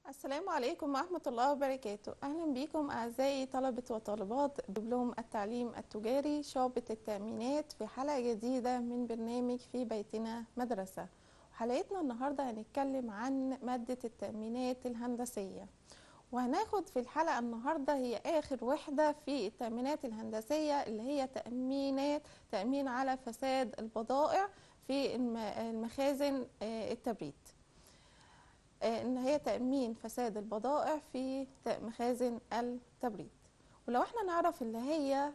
السلام عليكم ورحمة الله وبركاته أهلا بكم أعزائي طلبة وطالبات دبلوم التعليم التجاري شعبة التأمينات في حلقة جديدة من برنامج في بيتنا مدرسة حلقتنا النهاردة هنتكلم عن مادة التأمينات الهندسية وهناخد في الحلقة النهاردة هي آخر وحدة في التأمينات الهندسية اللي هي تأمينات تأمين على فساد البضائع في الم- المخازن آه، التبريد آه، ان هي تامين فساد البضائع في ت- مخازن التبريد ولو احنا نعرف اللي هي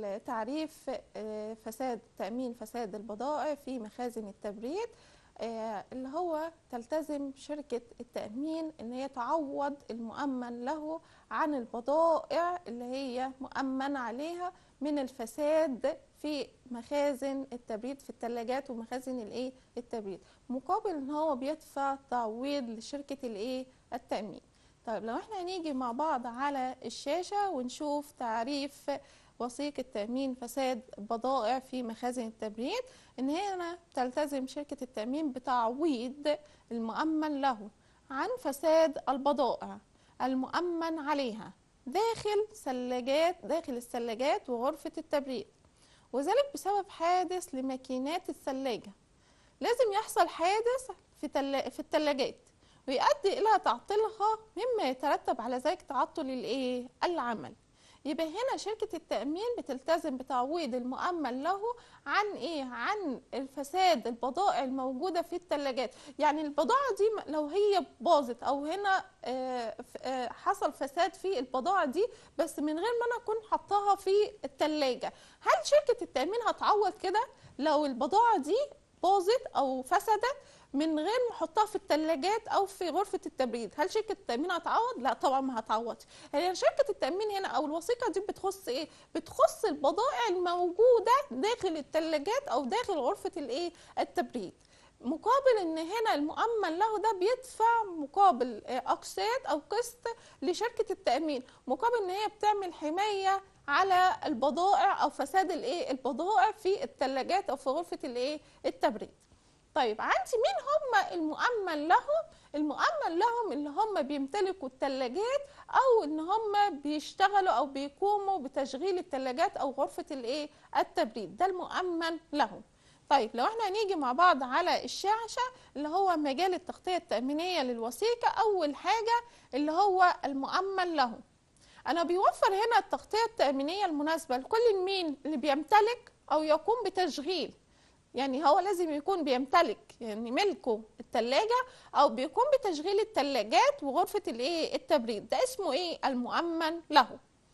التعريف آه، فساد تامين فساد البضائع في مخازن التبريد آه، اللي هو تلتزم شركة التأمين إن هي تعوض المؤمن له عن البضائع اللي هي مؤمن عليها من الفساد في مخازن التبريد في الثلاجات ومخازن الايه التبريد مقابل ان هو بيدفع تعويض لشركة الايه التأمين طيب لو احنا هنيجي مع بعض على الشاشة ونشوف تعريف وثيقة تأمين فساد بضائع في مخازن التبريد ان هنا تلتزم شركة التأمين بتعويض المؤمن له عن فساد البضائع المؤمن عليها داخل ثلاجات داخل الثلاجات وغرفة التبريد وذلك بسبب حادث لماكينات الثلاجة لازم يحصل حادث في تل... في الثلاجات ويؤدي إلى تعطيلها مما يترتب على ذلك تعطل الإيه؟ العمل يبقى هنا شركة التأمين بتلتزم بتعويض المؤمن له عن إيه؟ عن الفساد البضائع الموجودة في الثلاجات يعني البضاعة دي م- لو هي باظت أو هنا آه، ف- آه، حصل فساد في البضاعة دي بس من غير ما أنا أكون حطاها في الثلاجة هل شركة التأمين هتعوض كده لو البضاعة دي باظت أو فسدت من غير ما احطها في الثلاجات او في غرفه التبريد هل شركه التامين هتعوض لا طبعا ما هتعوضش هي شركه التامين هنا او الوثيقه دي بتخص ايه بتخص البضائع الموجوده داخل الثلاجات او داخل غرفه الايه التبريد مقابل ان هنا المؤمن له ده بيدفع مقابل آه، اقساط او قسط لشركه التامين مقابل ان هي بتعمل حمايه على البضائع او فساد الايه البضائع في الثلاجات او في غرفه الايه التبريد طيب عندي مين هم المؤمن لهم المؤمن لهم اللي هم بيمتلكوا الثلاجات او ان هم بيشتغلوا او بيقوموا بتشغيل الثلاجات او غرفه الايه التبريد ده المؤمن لهم طيب لو احنا هنيجي مع بعض على الشاشة اللي هو مجال التغطية التأمينية للوثيقة أول حاجة اللي هو المؤمن له أنا بيوفر هنا التغطية التأمينية المناسبة لكل مين اللي بيمتلك أو يقوم بتشغيل يعني هو لازم يكون بيمتلك يعني ملكه التلاجة أو بيقوم بتشغيل التلاجات وغرفة الإيه التبريد ده اسمه إيه المؤمن له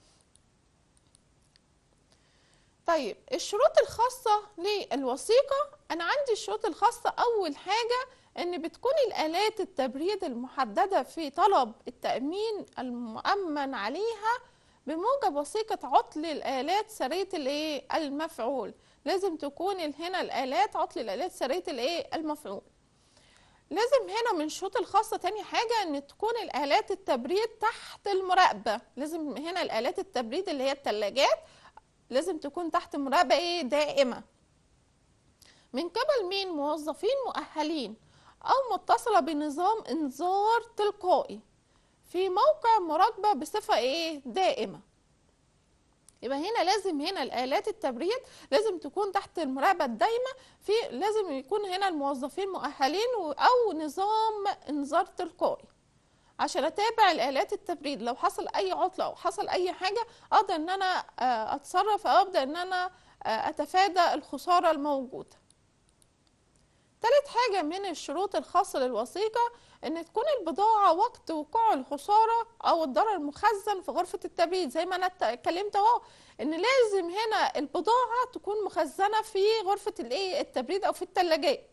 طيب الشروط الخاصة للوثيقة أنا عندي الشروط الخاصة أول حاجة إن بتكون الآلات التبريد المحددة في طلب التأمين المؤمن عليها بموجب وثيقة عطل الآلات سرية الإيه المفعول لازم تكون هنا الآلات عطل الآلات سرية الإيه المفعول لازم هنا من الشروط الخاصة تاني حاجة ان تكون الآلات التبريد تحت المراقبة لازم هنا الآلات التبريد اللي هي التلاجات لازم تكون تحت مراقبة ايه دائمة من قبل مين موظفين مؤهلين او متصلة بنظام انذار تلقائي في موقع مراقبة بصفة ايه دائمة يبقى هنا لازم هنا الآلات التبريد لازم تكون تحت المراقبة الدايمة في لازم يكون هنا الموظفين مؤهلين و- أو نظام إنذار تلقائي عشان أتابع الآلات التبريد لو حصل أي عطلة أو حصل أي حاجة أقدر إن أنا آه، أتصرف أو أبدأ إن أنا آه، أتفادى الخسارة الموجودة تالت حاجة من الشروط الخاصة للوثيقة ان تكون البضاعة وقت وقوع الخسارة او الضرر مخزن في غرفة التبريد زي ما انا ات- اتكلمت اهو ان لازم هنا البضاعة تكون مخزنة في غرفة الايه التبريد او في الثلاجات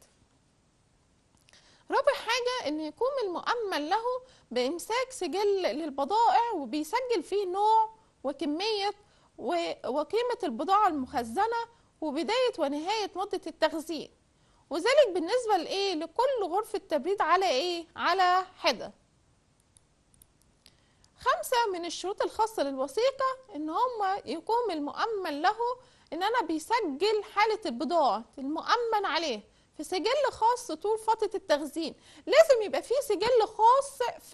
رابع حاجة ان يكون المؤمن له بامساك سجل للبضائع وبيسجل فيه نوع وكمية و- وقيمة البضاعة المخزنة وبداية ونهاية مدة التخزين وذلك بالنسبة لإيه لكل غرفة تبريد على إيه على حدة خمسة من الشروط الخاصة للوثيقة إن هم يقوم المؤمن له إن أنا بيسجل حالة البضاعة المؤمن عليه في سجل خاص طول فترة التخزين لازم يبقى فيه سجل خاص في فترة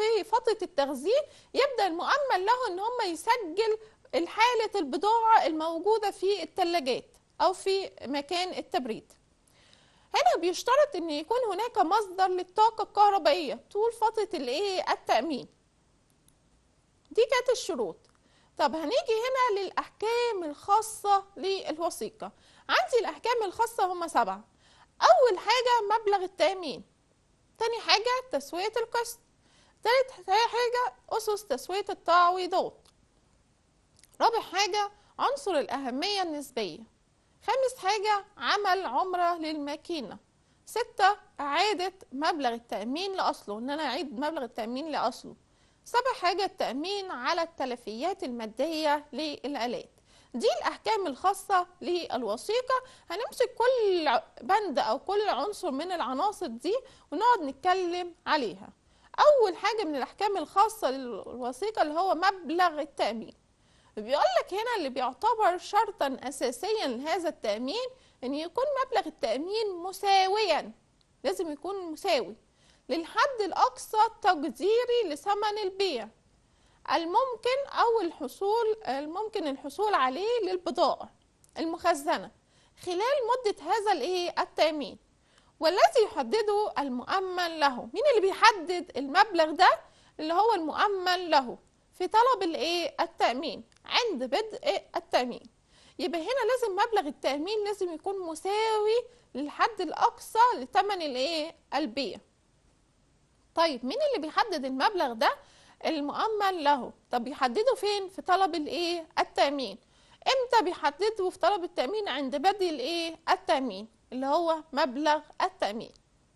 فتره التخزين يبدا المؤمن له ان هم يسجل حاله البضاعه الموجوده في الثلاجات او في مكان التبريد هنا بيشترط ان يكون هناك مصدر للطاقه الكهربائيه طول فتره الايه التامين دي كانت الشروط طب هنيجي هنا للاحكام الخاصه للوثيقه عندي الاحكام الخاصه هم سبعه اول حاجه مبلغ التامين تاني حاجه تسويه القسط تالت حاجه اسس تسويه التعويضات رابع حاجه عنصر الاهميه النسبيه خامس حاجه عمل عمره للماكينه ستة إعادة مبلغ التأمين لأصله إن أنا أعيد مبلغ التأمين لأصله سبع حاجة التأمين على التلفيات المادية للآلات دي الأحكام الخاصة للوثيقة هنمسك كل بند أو كل عنصر من العناصر دي ونقعد نتكلم عليها أول حاجة من الأحكام الخاصة للوثيقة اللي هو مبلغ التأمين بيقول لك هنا اللي بيعتبر شرطا أساسيا لهذا التأمين أن يكون مبلغ التأمين مساويا لازم يكون مساوي للحد الأقصى التقديري لثمن البيع الممكن أو الحصول الممكن الحصول عليه للبضائع المخزنة خلال مدة هذا الإيه التأمين والذي يحدده المؤمن له مين اللي بيحدد المبلغ ده اللي هو المؤمن له في طلب الايه التأمين عند بدء التأمين يبقى هنا لازم مبلغ التأمين لازم يكون مساوي للحد الأقصى لثمن الايه البيع طيب مين اللي بيحدد المبلغ ده المؤمن له طب بيحدده فين في طلب الايه التامين امتى بيحدده في طلب التامين عند بدء الايه التامين اللي هو مبلغ التامين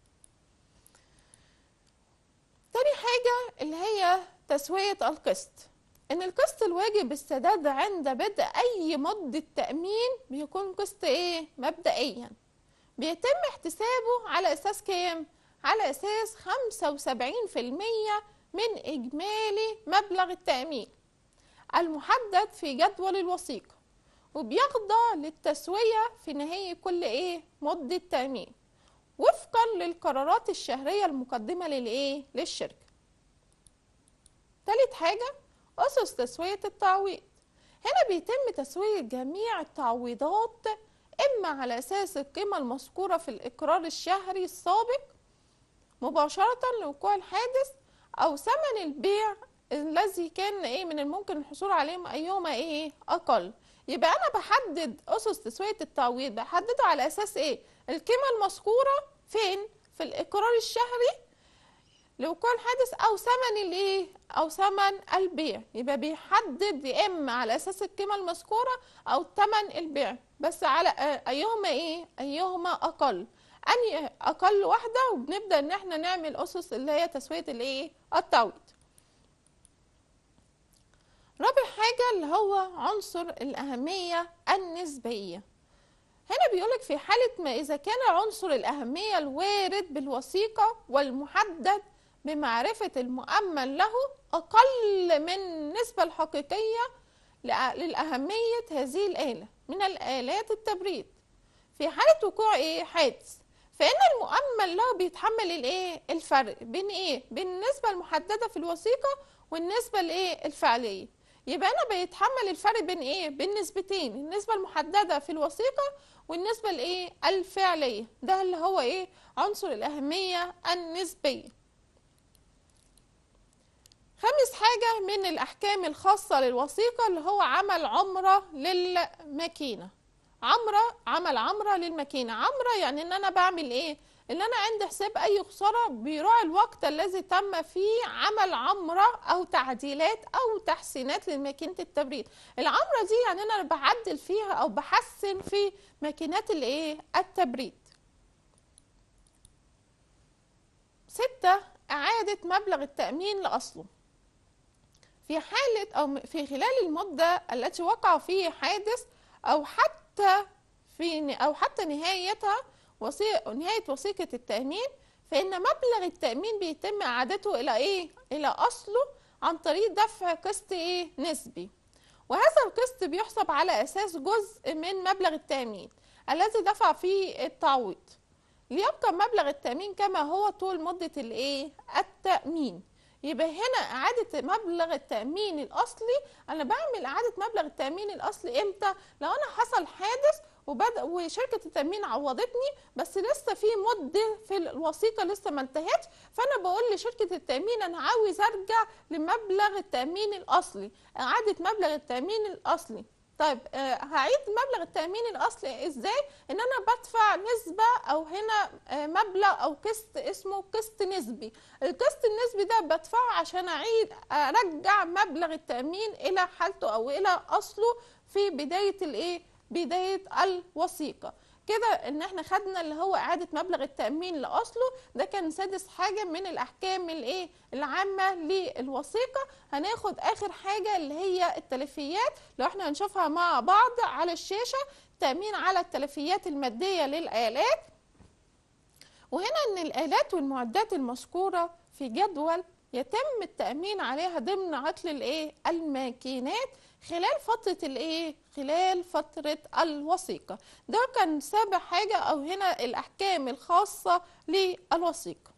تاني حاجة اللي هي تسوية القسط ان القسط الواجب السداد عند بدء اي مدة تأمين بيكون قسط ايه مبدئيا بيتم احتسابه على اساس كام على اساس 75% من إجمالي مبلغ التأمين المحدد في جدول الوثيقة وبيخضع للتسوية في نهاية كل إيه مدة تأمين وفقا للقرارات الشهرية المقدمة للإيه للشركة ثالث حاجة أسس تسوية التعويض هنا بيتم تسوية جميع التعويضات إما على أساس القيمة المذكورة في الإقرار الشهري السابق مباشرة لوقوع الحادث او ثمن البيع الذي كان ايه من الممكن الحصول عليه ايهما ايه اقل يبقى انا بحدد اسس تسويه التعويض بحدده على اساس ايه القيمه المذكوره فين في الاقرار الشهري لوقوع الحادث او ثمن الايه او ثمن البيع يبقى بيحدد يا اما على اساس القيمه المذكوره او ثمن البيع بس على ايهما ايه ايهما اقل اني اقل واحده وبنبدا ان احنا نعمل اسس اللي هي تسويه الايه التعويض رابع حاجه اللي هو عنصر الاهميه النسبيه هنا بيقولك في حالة ما إذا كان عنصر الأهمية الوارد بالوثيقة والمحدد بمعرفة المؤمن له أقل من النسبة الحقيقية للأهمية هذه الآلة من الآلات التبريد في حالة وقوع إيه حادث فإن المؤمن له بيتحمل الإيه الفرق بين إيه بين النسبة المحددة في الوثيقة والنسبة الإيه الفعلية يبقى أنا بيتحمل الفرق بين إيه بين نسبتين النسبة المحددة في الوثيقة والنسبة الإيه الفعلية ده اللي هو إيه عنصر الأهمية النسبية خامس حاجة من الأحكام الخاصة للوثيقة اللي هو عمل عمرة للماكينة عمرة عمل عمرة للماكينة عمرة يعني ان انا بعمل ايه ان انا عند حساب اي خسارة بيراعي الوقت الذي تم فيه عمل عمرة او تعديلات او تحسينات لماكينة التبريد العمرة دي يعني انا بعدل فيها او بحسن في ماكينات الايه التبريد ستة اعادة مبلغ التأمين لاصله في حالة او في خلال المدة التي وقع فيه حادث او حتى في او حتى نهايتها وثيقة نهاية وثيقة التأمين فإن مبلغ التأمين بيتم إعادته إلى إيه؟ إلى أصله عن طريق دفع قسط إيه؟ نسبي وهذا القسط بيحسب على أساس جزء من مبلغ التأمين الذي دفع فيه التعويض ليبقى مبلغ التأمين كما هو طول مدة الإيه؟ التأمين يبقى هنا اعاده مبلغ التامين الاصلي انا بعمل اعاده مبلغ التامين الاصلي امتى لو انا حصل حادث وبدأ وشركة التأمين عوضتني بس لسه في مدة في الوثيقة لسه ما انتهتش فأنا بقول لشركة التأمين أنا عاوز أرجع لمبلغ التأمين الأصلي إعادة مبلغ التأمين الأصلي طيب آه هعيد مبلغ التأمين الأصلي إزاي؟ إن أنا بدفع نسبة أو هنا آه مبلغ أو قسط اسمه قسط نسبي القسط النسبي ده بدفعه عشان أعيد أرجع مبلغ التأمين إلى حالته أو إلى أصله في بداية الإيه؟ بداية الوثيقة كده ان احنا خدنا اللي هو اعادة مبلغ التأمين لاصله ده كان سادس حاجة من الاحكام الايه العامة للوثيقة هناخد اخر حاجة اللي هي التلفيات لو احنا هنشوفها مع بعض على الشاشة تأمين على التلفيات المادية للآلات وهنا ان الآلات والمعدات المذكورة في جدول يتم التأمين عليها ضمن عطل الايه الماكينات خلال فترة الايه خلال فترة الوثيقة ده كان سابع حاجة او هنا الاحكام الخاصة للوثيقة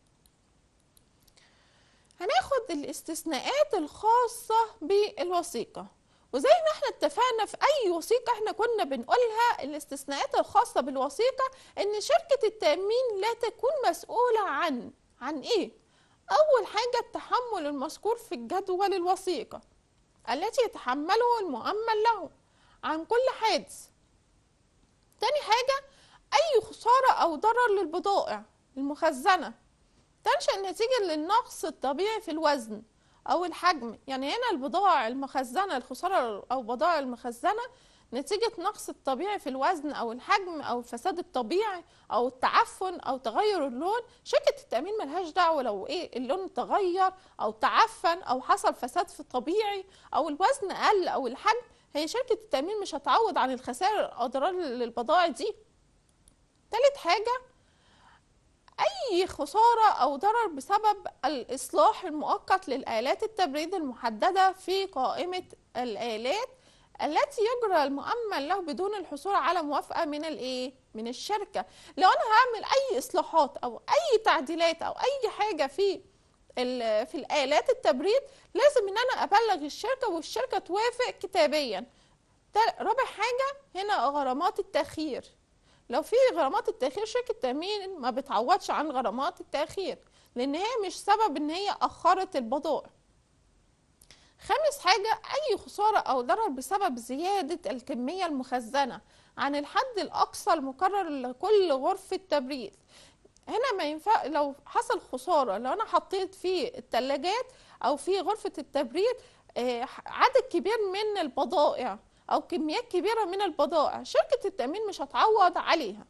هناخد الاستثناءات الخاصة بالوثيقة وزي ما احنا اتفقنا في اي وثيقة احنا كنا بنقولها الاستثناءات الخاصة بالوثيقة ان شركة التأمين لا تكون مسؤولة عن عن ايه اول حاجة التحمل المذكور في الجدول الوثيقة التي يتحمله المؤمن له عن كل حادث تاني حاجة أي خسارة أو ضرر للبضائع المخزنة تنشأ نتيجة للنقص الطبيعي في الوزن أو الحجم يعني هنا البضائع المخزنة الخسارة أو بضائع المخزنة نتيجة نقص الطبيعي في الوزن أو الحجم أو الفساد الطبيعي أو التعفن أو تغير اللون شركة التأمين ملهاش دعوة لو إيه اللون تغير أو تعفن أو حصل فساد في الطبيعي أو الوزن قل أو الحجم هي شركة التأمين مش هتعوض عن الخسائر الأضرار للبضائع دي تالت حاجة أي خسارة أو ضرر بسبب الإصلاح المؤقت للآلات التبريد المحددة في قائمة الآلات التي يجرى المؤمن له بدون الحصول على موافقه من الايه من الشركه لو انا هعمل اي اصلاحات او اي تعديلات او اي حاجه في في الالات التبريد لازم ان انا ابلغ الشركه والشركه توافق كتابيا رابع حاجه هنا غرامات التاخير لو في غرامات التاخير شركه تامين ما بتعوضش عن غرامات التاخير لان هي مش سبب ان هي اخرت البضائع خامس حاجة أي خسارة أو ضرر بسبب زيادة الكمية المخزنة عن الحد الأقصى المقرر لكل غرفة تبريد هنا ما ينفع لو حصل خسارة لو أنا حطيت في الثلاجات أو في غرفة التبريد عدد كبير من البضائع أو كميات كبيرة من البضائع شركة التأمين مش هتعوض عليها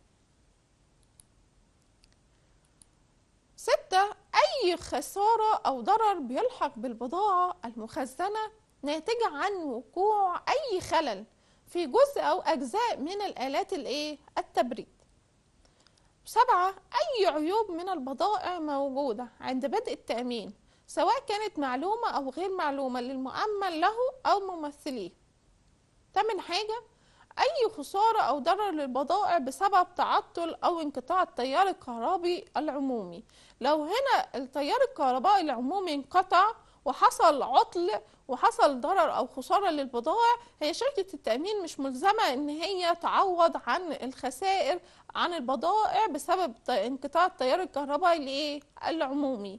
ستة أي خسارة أو ضرر بيلحق بالبضاعة المخزنة ناتجة عن وقوع أي خلل في جزء أو أجزاء من الآلات الإيه؟ التبريد. سبعة أي عيوب من البضائع موجودة عند بدء التأمين سواء كانت معلومة أو غير معلومة للمؤمن له أو ممثليه. تامن حاجة أي خسارة أو ضرر للبضائع بسبب تعطل أو انقطاع التيار الكهربي العمومي لو هنا التيار الكهربائي العمومي انقطع وحصل عطل وحصل ضرر او خساره للبضائع هي شركه التامين مش ملزمه ان هي تعوض عن الخسائر عن البضائع بسبب انقطاع التيار الكهربائي العمومي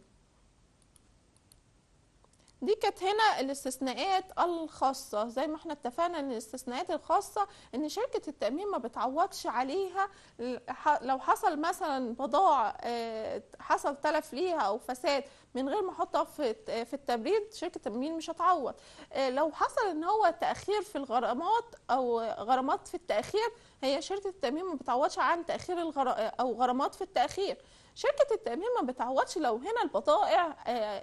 دي كانت هنا الاستثناءات الخاصة زي ما احنا اتفقنا ان الاستثناءات الخاصة ان شركة التأمين ما بتعوضش عليها لو حصل مثلا بضاعة حصل تلف ليها او فساد من غير ما احطها في في التبريد شركه التامين مش هتعوض لو حصل ان هو تاخير في الغرامات او غرامات في التاخير هي شركه التامين ما بتعوضش عن تاخير الغر... او غرامات في التاخير شركه التامين ما بتعوضش لو هنا البضائع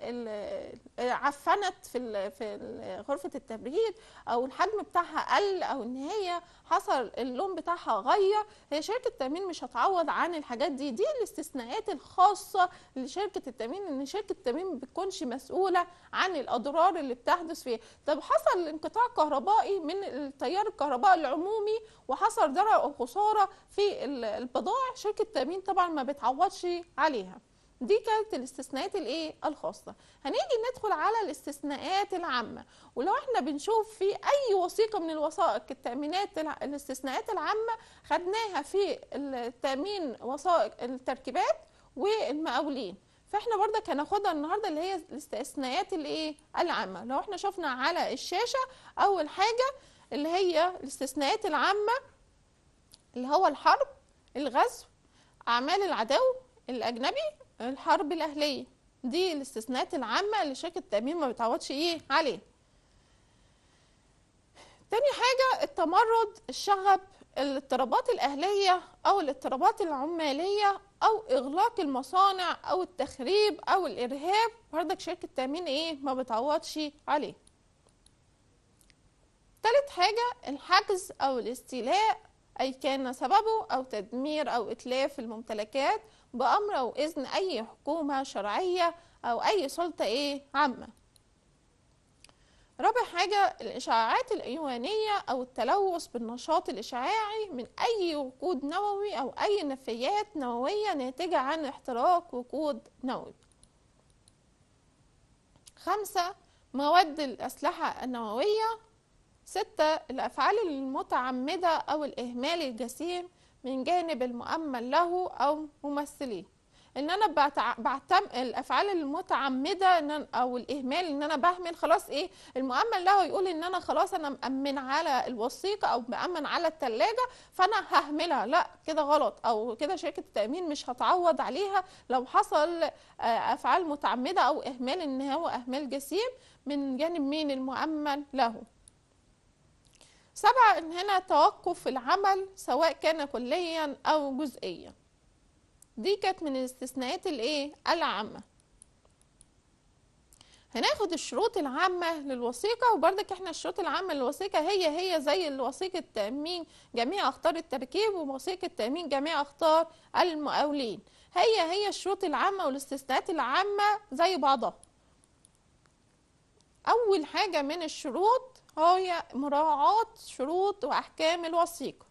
عفنت في في غرفه التبريد او الحجم بتاعها قل او ان هي حصل اللون بتاعها غير هي شركه التامين مش هتعوض عن الحاجات دي دي الاستثناءات الخاصه لشركه التامين ان شركه التامين ما بتكونش مسؤوله عن الاضرار اللي بتحدث فيها طب حصل انقطاع كهربائي من التيار الكهربائي العمومي وحصل ضرر او خساره في البضائع شركه التامين طبعا ما بتعوضش عليها دي كانت الاستثناءات الايه الخاصه هنيجي ندخل على الاستثناءات العامه ولو احنا بنشوف في اي وثيقه من الوثائق التامينات الع- الاستثناءات العامه خدناها في التامين وثائق التركيبات والمقاولين فاحنا برضك هناخدها النهارده اللي هي الاستثناءات الايه العامه لو احنا شفنا على الشاشه اول حاجه اللي هي الاستثناءات العامه اللي هو الحرب الغزو اعمال العدو الاجنبي الحرب الاهليه دي الاستثناءات العامه اللي شركه التامين ما بتعوضش ايه عليه تاني حاجه التمرد الشغب الاضطرابات الاهليه او الاضطرابات العماليه او اغلاق المصانع او التخريب او الارهاب برضك شركه التامين ايه ما بتعوضش عليه تالت حاجه الحجز او الاستيلاء أي كان سببه أو تدمير أو إتلاف الممتلكات بأمر أو إذن أي حكومة شرعية أو أي سلطة إيه عامة رابع حاجة الإشعاعات الإيوانية أو التلوث بالنشاط الإشعاعي من أي وقود نووي أو أي نفايات نووية ناتجة عن احتراق وقود نووي خمسة مواد الأسلحة النووية ستة الأفعال المتعمدة أو الإهمال الجسيم من جانب المؤمن له أو ممثليه ان انا بعتع... بعتم الافعال المتعمده إن أنا... او الاهمال ان انا بهمل خلاص ايه المؤمن له يقول ان انا خلاص انا مأمن على الوثيقه او مأمن على الثلاجه فانا ههملها لا كده غلط او كده شركه التامين مش هتعوض عليها لو حصل آه، افعال متعمده او اهمال ان هو اهمال جسيم من جانب مين المؤمن له سبعة ان هنا توقف العمل سواء كان كليا او جزئيا دي كانت من الاستثناءات الايه العامة هناخد الشروط العامة للوثيقة وبرضك احنا الشروط العامة للوثيقة هي هي زي وثيقة تأمين جميع أخطار التركيب ووثيقة تأمين جميع أخطار المقاولين هي هي الشروط العامة والاستثناءات العامة زي بعضها أول حاجة من الشروط هي مراعاة شروط وأحكام الوثيقة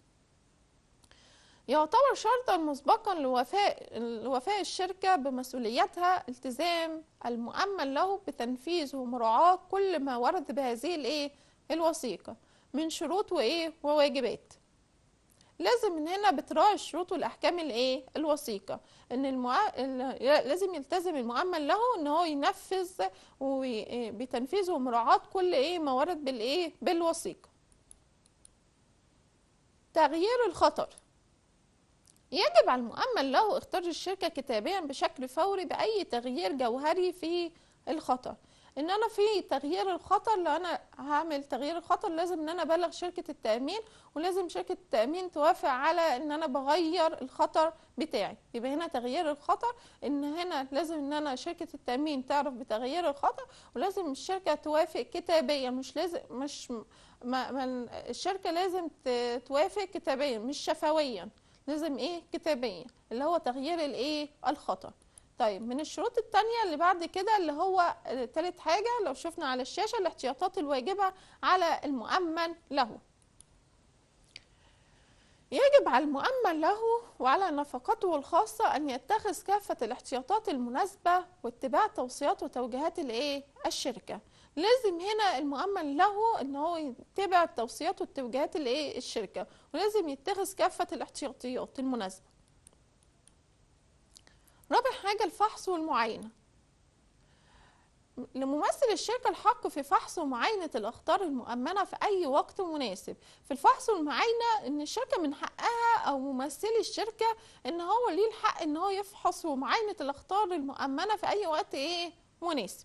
يعتبر شرطا مسبقا لوفاء لوفاء الشركة بمسؤوليتها التزام المؤمن له بتنفيذ ومراعاة كل ما ورد بهذه الايه الوثيقة من شروط وايه وواجبات لازم من هنا بتراعي الشروط والاحكام الايه الوثيقه ان المع... ال- لازم يلتزم المؤمن له ان هو ينفذ وي- بتنفيذ ومراعاه كل ايه ما ورد بالايه بالوثيقه تغيير الخطر يجب على المؤمن له اختيار الشركة كتابيا بشكل فوري بأي تغيير جوهري في الخطر ان انا في تغيير الخطر لو انا هعمل تغيير الخطر لازم ان انا ابلغ شركة التأمين ولازم شركة التأمين توافق على ان انا بغير الخطر بتاعي يبقى هنا تغيير الخطر ان هنا لازم ان انا شركة التأمين تعرف بتغيير الخطر ولازم الشركة توافق كتابيا مش لازم مش ما ما الشركة لازم ت- توافق كتابيا مش شفويا لازم ايه كتابيا اللي هو تغيير الايه الخطر طيب من الشروط التانية اللي بعد كده اللي هو آه، تالت حاجة لو شفنا على الشاشة الاحتياطات الواجبة على المؤمن له يجب على المؤمن له وعلى نفقته الخاصة أن يتخذ كافة الاحتياطات المناسبة واتباع توصيات وتوجيهات الايه الشركة لازم هنا المؤمن له ان هو يتبع التوصيات والتوجيهات الايه الشركة ولازم يتخذ كافة الاحتياطيات المناسبة رابع حاجة الفحص والمعاينة لممثل الشركة الحق في فحص ومعاينة الأخطار المؤمنة في أي وقت مناسب في الفحص والمعاينة إن الشركة من حقها أو ممثلي الشركة إن هو ليه الحق إن هو يفحص ومعاينة الأخطار المؤمنة في أي وقت إيه مناسب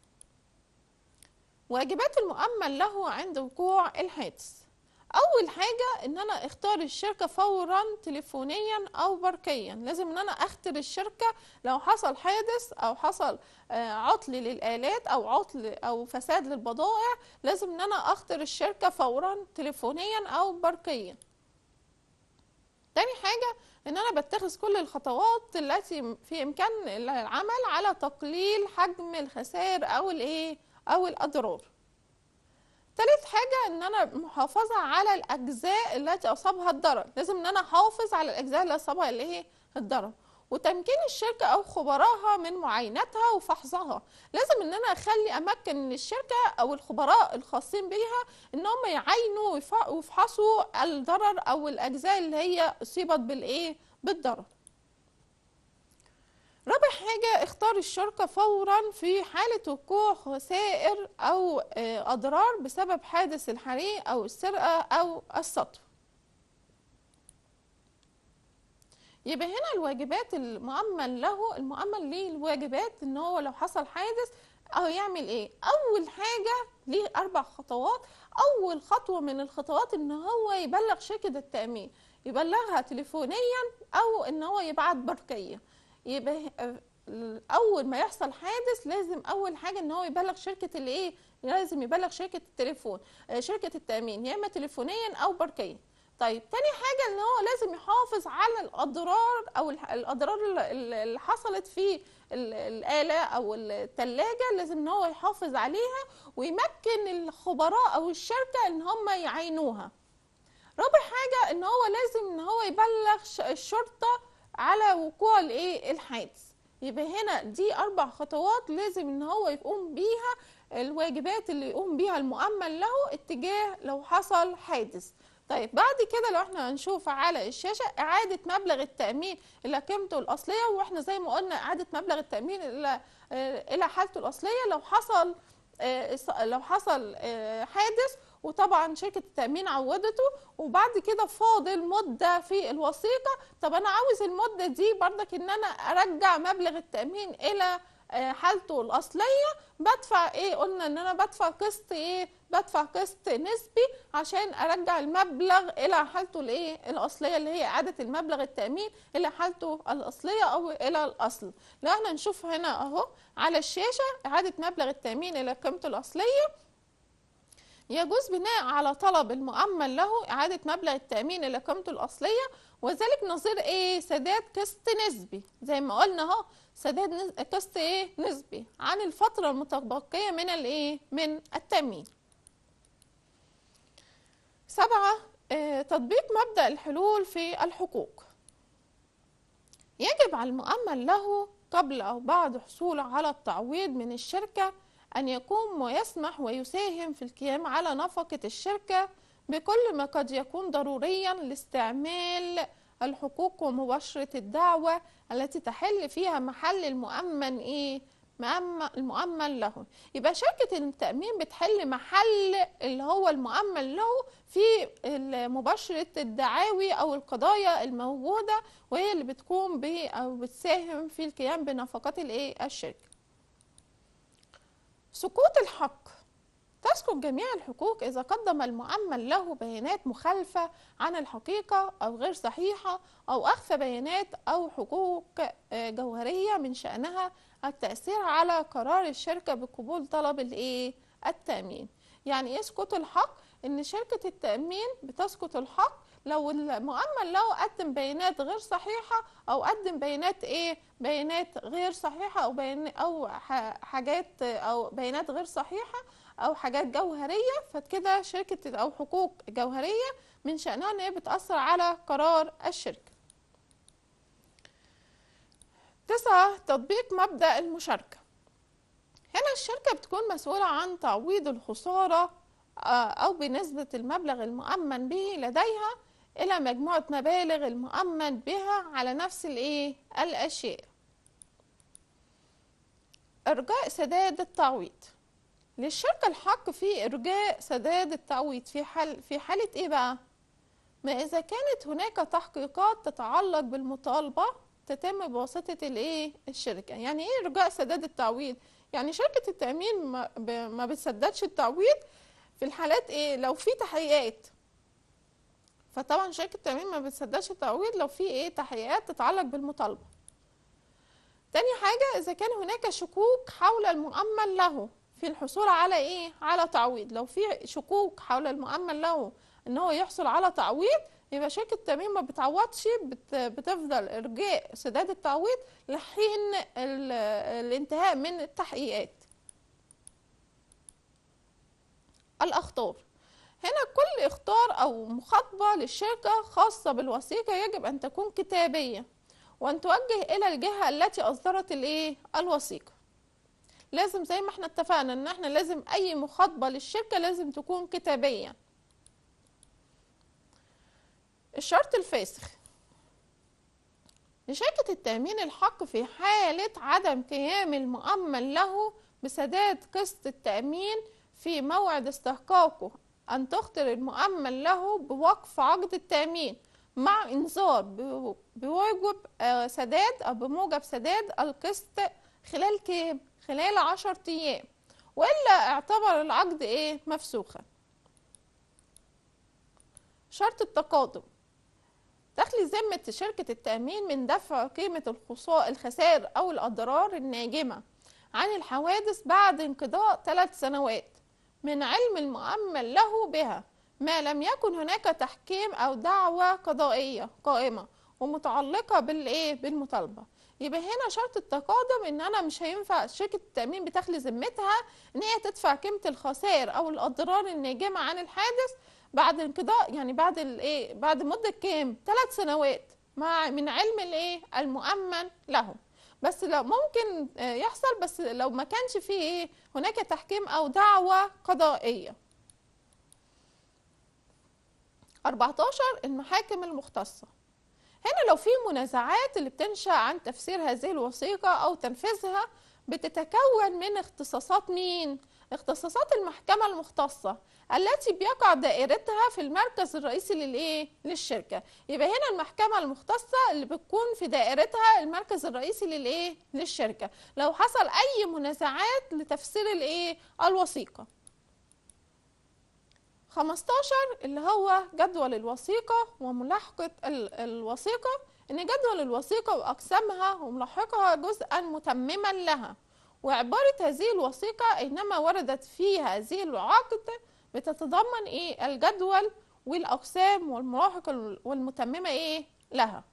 واجبات المؤمن له عند وقوع الحادث اول حاجه ان انا اختار الشركه فورا تليفونيا او برقيا لازم ان انا اختر الشركه لو حصل حادث او حصل آه، عطل للالات او عطل او فساد للبضائع لازم ان انا اختر الشركه فورا تليفونيا او برقيا تاني حاجه ان انا بتخذ كل الخطوات التي في امكان العمل على تقليل حجم الخسائر او الايه او الاضرار تالت حاجة ان انا محافظة على الاجزاء التي اصابها الضرر لازم ان انا احافظ على الاجزاء اللي اصابها اللي هي الضرر وتمكين الشركة أو خبراها من معاينتها وفحصها لازم إن أنا أخلي أمكن الشركة أو الخبراء الخاصين بيها إن هم يعاينوا ويف- ويفحصوا الضرر أو الأجزاء اللي هي أصيبت بالإيه بالضرر رابع حاجة اختار الشركة فورا في حالة وقوع خسائر أو آه، أضرار بسبب حادث الحريق أو السرقة أو السطو يبقى هنا الواجبات المؤمن له المؤمن ليه الواجبات ان هو لو حصل حادث او يعمل ايه اول حاجة ليه اربع خطوات اول خطوة من الخطوات ان هو يبلغ شركة التأمين يبلغها تليفونيا او ان هو يبعت برقية يبقى آه، اول ما يحصل حادث لازم اول حاجة ان هو يبلغ شركة الايه لازم يبلغ شركة التليفون آه، شركة التأمين يا اما تليفونيا او برقيا طيب تاني حاجة ان هو لازم يحافظ على الاضرار او الح- الاضرار ال- ال- اللي حصلت في ال- الآلة او التلاجة لازم ان هو يحافظ عليها ويمكن الخبراء او الشركة ان هم يعينوها رابع حاجة ان هو لازم ان هو يبلغ ش- الشرطة على وقوع الايه الحادث يبقى هنا دي اربع خطوات لازم ان هو يقوم بيها الواجبات اللي يقوم بيها المؤمن له اتجاه لو حصل حادث طيب بعد كده لو احنا هنشوف على الشاشة إعادة مبلغ التأمين إلى قيمته الأصلية وإحنا زي ما قلنا إعادة مبلغ التأمين إلى آه، إلى حالته الأصلية لو حصل آه، إص- لو حصل آه، حادث وطبعا شركة التأمين عودته وبعد كده فاضل مدة في الوثيقة طب أنا عاوز المدة دي برضك إن أنا أرجع مبلغ التأمين إلى آه، حالته الأصلية بدفع إيه قلنا إن أنا بدفع قسط إيه بدفع قسط نسبي عشان أرجع المبلغ إلى حالته الإيه الأصلية اللي هي إعادة المبلغ التأمين إلى حالته الأصلية أو إلى الأصل لو احنا نشوف هنا أهو على الشاشة إعادة مبلغ التأمين إلى قيمته الأصلية يجوز بناء على طلب المؤمن له إعادة مبلغ التأمين إلى قيمته الأصلية وذلك نظير إيه سداد قسط نسبي زي ما قلنا أهو سداد نس- قسط إيه نسبي عن الفترة المتبقية من الإيه من التأمين سبعة آه، تطبيق مبدأ الحلول في الحقوق يجب على المؤمن له قبل أو بعد حصوله على التعويض من الشركة أن يقوم ويسمح ويساهم في القيام على نفقة الشركة بكل ما قد يكون ضروريا لاستعمال الحقوق ومباشرة الدعوة التي تحل فيها محل المؤمن إيه؟ مؤمن المؤمن له يبقى شركة التأمين بتحل محل اللي هو المؤمن له في ال- مباشرة الدعاوي أو القضايا الموجودة وهي اللي بتقوم ب أو بتساهم في القيام بنفقات الإيه الشركة سقوط الحق تسقط جميع الحقوق إذا قدم المؤمن له بيانات مخالفة عن الحقيقة أو غير صحيحة أو أخفى بيانات أو حقوق آه، جوهرية من شأنها التأثير على قرار الشركة بقبول طلب الإيه؟ التأمين يعني يسقط الحق إن شركة التأمين بتسقط الحق لو المؤمن له قدم بيانات غير صحيحة أو قدم بيانات إيه؟ بيانات غير صحيحة أو بيان أو ح- حاجات أو بيانات غير صحيحة أو حاجات جوهرية فكده شركة أو حقوق جوهرية من شأنها إن هي بتأثر على قرار الشركة. تسعة تطبيق مبدأ المشاركة هنا الشركة بتكون مسؤولة عن تعويض الخسارة آه، أو بنسبة المبلغ المؤمن به لديها إلى مجموعة مبالغ المؤمن بها على نفس الإيه؟ الأشياء إرجاء سداد التعويض للشركة الحق في إرجاء سداد التعويض في حال في حالة إيه بقى؟ ما إذا كانت هناك تحقيقات تتعلق بالمطالبة تتم بواسطة الإيه؟ الشركة، يعني إيه إرجاء سداد التعويض؟ يعني شركة التأمين ما, ب... ما بتسددش التعويض في الحالات إيه؟ لو في تحقيقات فطبعا شركة التأمين ما بتسددش التعويض لو في إيه؟ تحقيقات تتعلق بالمطالبة. تاني حاجة إذا كان هناك شكوك حول المؤمن له في الحصول على إيه؟ على تعويض، لو في شكوك حول المؤمن له إن هو يحصل على تعويض يبقى شركة التأمين ما بتعوضش بت- بتفضل إرجاء سداد التعويض لحين ال- الانتهاء من التحقيقات. الأخطار هنا كل اختار أو مخاطبة للشركة خاصة بالوثيقة يجب أن تكون كتابية وأن توجه إلى الجهة التي أصدرت الإيه الوثيقة لازم زي ما احنا اتفقنا ان احنا لازم اي مخاطبة للشركة لازم تكون كتابية الشرط الفاسخ لشركة التأمين الحق في حالة عدم قيام المؤمن له بسداد قسط التأمين في موعد استحقاقه أن تخطر المؤمن له بوقف عقد التأمين مع إنذار ب- بواجب آه، سداد أو بموجب سداد القسط خلال كام؟ خلال عشر أيام وإلا اعتبر العقد إيه؟ مفسوخا شرط التقادم تخلي ذمة شركة التأمين من دفع قيمة الخسا- الخسائر أو الأضرار الناجمة عن الحوادث بعد انقضاء ثلاث سنوات من علم المؤمن له بها ما لم يكن هناك تحكيم أو دعوى قضائية قائمة ومتعلقة بالإيه بالمطالبة يبقى هنا شرط التقادم ان انا مش هينفع شركه التامين بتخلي ذمتها ان هي تدفع قيمه الخسائر او الاضرار الناجمه عن الحادث بعد انقضاء يعني بعد الايه بعد مده كام ثلاث سنوات مع من علم الايه المؤمن له بس لو ممكن آه، يحصل بس لو ما كانش فيه ايه هناك تحكيم او دعوى قضائيه 14 المحاكم المختصه هنا لو في منازعات اللي بتنشأ عن تفسير هذه الوثيقة أو تنفيذها بتتكون من اختصاصات مين؟ اختصاصات المحكمة المختصة التي بيقع دائرتها في المركز الرئيسي للإيه؟ للشركة يبقى هنا المحكمة المختصة اللي بتكون في دائرتها المركز الرئيسي للإيه؟ للشركة لو حصل أي منازعات لتفسير الإيه؟ الوثيقة 15 اللي هو جدول الوثيقة وملاحقة ال- الوثيقة إن جدول الوثيقة وأقسامها وملاحقها جزءا متمما لها وعبارة هذه الوثيقة أينما وردت في هذه العقد بتتضمن إيه الجدول والأقسام والملاحق ال- والمتممة إيه لها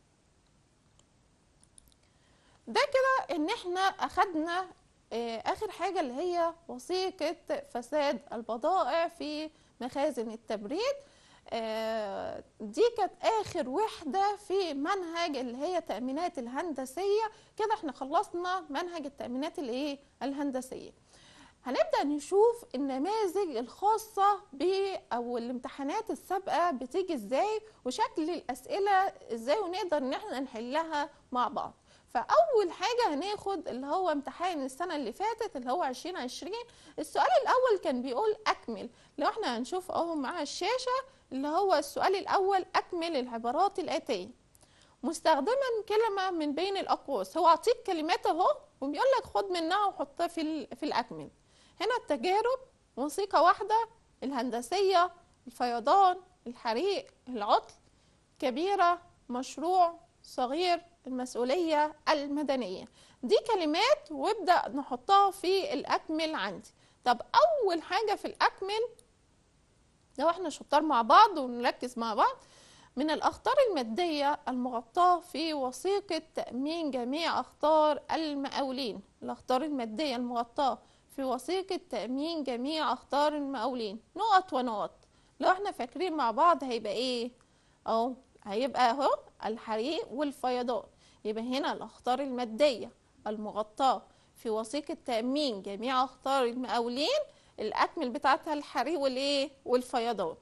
ده كده إن إحنا أخدنا آه، آخر حاجة اللي هي وثيقة فساد البضائع في مخازن التبريد آه، دي كانت اخر وحده في منهج اللي هي تامينات الهندسيه كده احنا خلصنا منهج التامينات الايه الهندسيه هنبدا نشوف النماذج الخاصه ب او الامتحانات السابقه بتيجي ازاي وشكل الاسئله ازاي ونقدر ان احنا نحلها مع بعض فاول حاجه هناخد اللي هو امتحان السنه اللي فاتت اللي هو 2020 السؤال الاول كان بيقول اكمل لو احنا هنشوف اهو مع الشاشه اللي هو السؤال الاول اكمل العبارات الاتيه مستخدما كلمه من بين الاقواس هو عطيك كلمات اهو وبيقول لك خد منها وحطها في ال- في الاكمل هنا التجارب وثيقه واحده الهندسيه الفيضان الحريق العطل كبيره مشروع صغير المسؤوليه المدنيه دي كلمات وابدا نحطها في الاكمل عندي طب اول حاجه في الاكمل لو احنا شطار مع بعض ونركز مع بعض من الأخطار المادية المغطاة في وثيقة تأمين جميع أخطار المقاولين الأخطار المادية المغطاة في وثيقة تأمين جميع أخطار المقاولين نقط ونقط لو احنا فاكرين مع بعض هيبقى ايه اهو هيبقى اهو الحريق والفيضان يبقى هنا الأخطار المادية المغطاة في وثيقة تأمين جميع أخطار المقاولين الأكمل بتاعتها الحريق والإيه والفيضان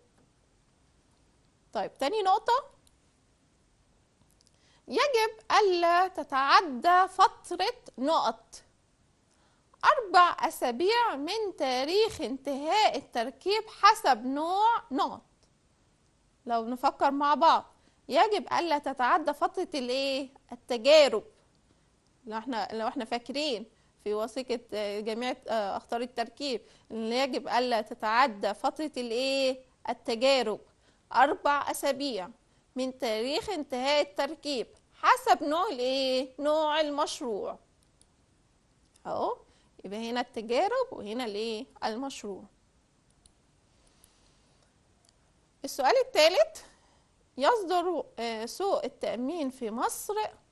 طيب تاني نقطة يجب ألا تتعدى فترة نقط أربع أسابيع من تاريخ انتهاء التركيب حسب نوع نقط لو نفكر مع بعض يجب ألا تتعدى فترة الإيه التجارب لو احنا لو احنا فاكرين في وثيقة آه، جميع آه، أخطار التركيب إن يجب ألا تتعدى فترة الإيه التجارب أربع أسابيع من تاريخ انتهاء التركيب حسب نوع الإيه نوع المشروع أهو يبقى هنا التجارب وهنا الإيه المشروع السؤال الثالث يصدر آه، سوق التأمين في مصر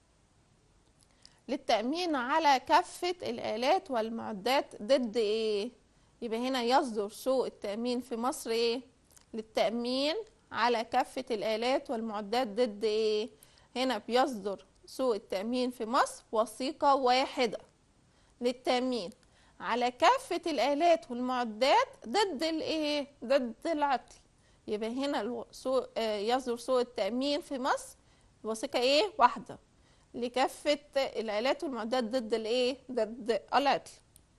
للتأمين على كافة الآلات والمعدات ضد إيه؟ يبقى هنا يصدر سوق التأمين في مصر إيه؟ للتأمين على كافة الآلات والمعدات ضد إيه؟ هنا بيصدر سوق التأمين في مصر وثيقة واحدة للتأمين على كافة الآلات والمعدات ضد الإيه؟ ضد العطل يبقى هنا الو- سوق آه، يصدر سوق التأمين في مصر وثيقة إيه؟ واحدة لكافة الآلات والمعدات ضد الإيه؟ ضد العطل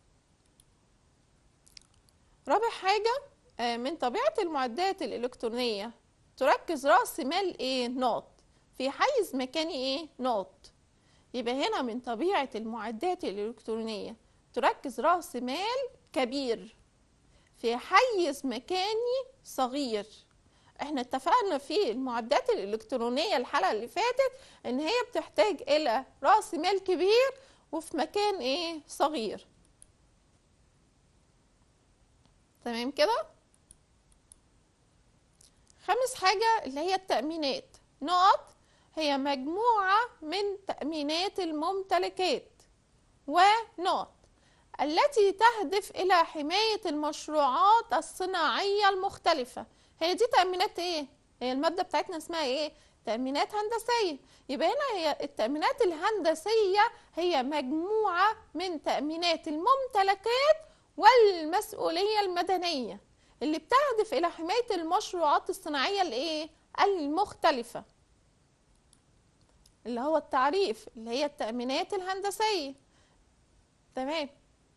رابع حاجة آه، من طبيعة المعدات الإلكترونية تركز رأس مال إيه؟ نوت في حيز مكاني إيه؟ نوت يبقى هنا من طبيعة المعدات الإلكترونية تركز رأس مال كبير في حيز مكاني صغير احنا اتفقنا في المعدات الإلكترونية الحلقة اللي فاتت ان هي بتحتاج الى رأس مال كبير وفي مكان ايه صغير تمام كده خامس حاجة اللي هي التأمينات نقط هي مجموعة من تأمينات الممتلكات ونقط التي تهدف إلى حماية المشروعات الصناعية المختلفة هي دي تأمينات إيه؟ هي المادة بتاعتنا اسمها إيه؟ تأمينات هندسية يبقى هنا هي التأمينات الهندسية هي مجموعة من تأمينات الممتلكات والمسؤولية المدنية اللي بتهدف إلى حماية المشروعات الصناعية الإيه؟ المختلفة اللي هو التعريف اللي هي التأمينات الهندسية تمام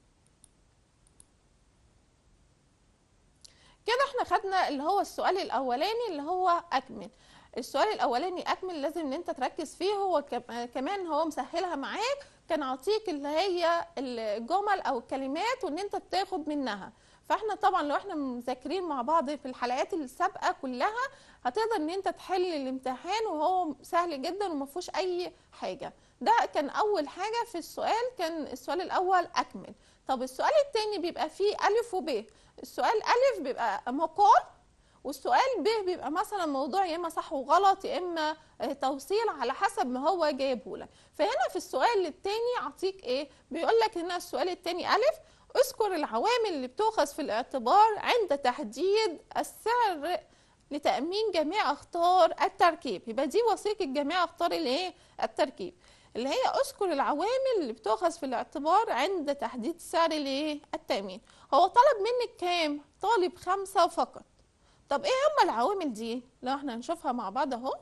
كده احنا خدنا اللي هو السؤال الاولاني اللي هو اكمل السؤال الاولاني اكمل لازم ان انت تركز فيه هو كم- كمان هو مسهلها معاك كان عطيك اللي هي الجمل او الكلمات وان انت بتاخد منها فاحنا طبعا لو احنا مذاكرين مع بعض في الحلقات السابقه كلها هتقدر ان انت تحل الامتحان وهو سهل جدا وما فيهوش اي حاجه ده كان اول حاجه في السؤال كان السؤال الاول اكمل طب السؤال التاني بيبقى فيه الف وب السؤال الف بيبقى مقال والسؤال ب بيبقى مثلا موضوع يا اما صح وغلط يا اما آه، توصيل على حسب ما هو جايبه لك فهنا في السؤال التاني اعطيك ايه بيقول لك هنا السؤال التاني الف اذكر العوامل اللي بتؤخذ في الاعتبار عند تحديد السعر لتأمين جميع أخطار التركيب يبقى دي وثيقة جميع أخطار الايه التركيب اللي هي اذكر العوامل اللي بتؤخذ في الاعتبار عند تحديد سعر الايه التأمين هو طلب منك كام طالب خمسة فقط طب ايه هم العوامل دي لو احنا هنشوفها مع بعض اهو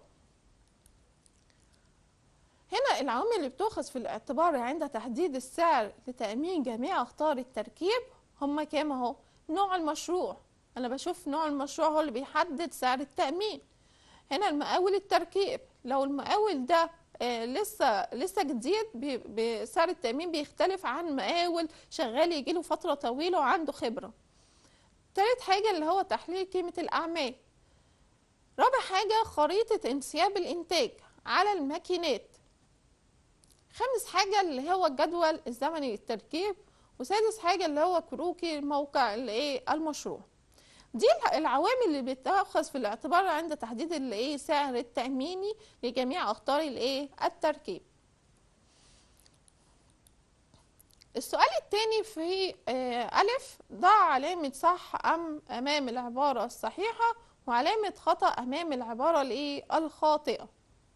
هنا العوامل اللي بتؤخذ في الاعتبار عند تحديد السعر لتأمين جميع أخطار التركيب هم كام اهو نوع المشروع أنا بشوف نوع المشروع هو اللي بيحدد سعر التأمين هنا المقاول التركيب لو المقاول ده آه لسه لسه جديد بي- بي- سعر التأمين بيختلف عن مقاول شغال يجيله فترة طويلة وعنده خبرة تالت حاجة اللي هو تحليل قيمة الأعمال رابع حاجة خريطة انسياب الإنتاج على الماكينات خامس حاجة اللي هو الجدول الزمني للتركيب وسادس حاجة اللي هو كروكي موقع الايه المشروع دي الع- العوامل اللي بتأخذ في الاعتبار عند تحديد الايه سعر التأميني لجميع أخطار الايه التركيب السؤال التاني في آه، ألف ضع علامة صح أم أمام العبارة الصحيحة وعلامة خطأ أمام العبارة الإيه الخاطئة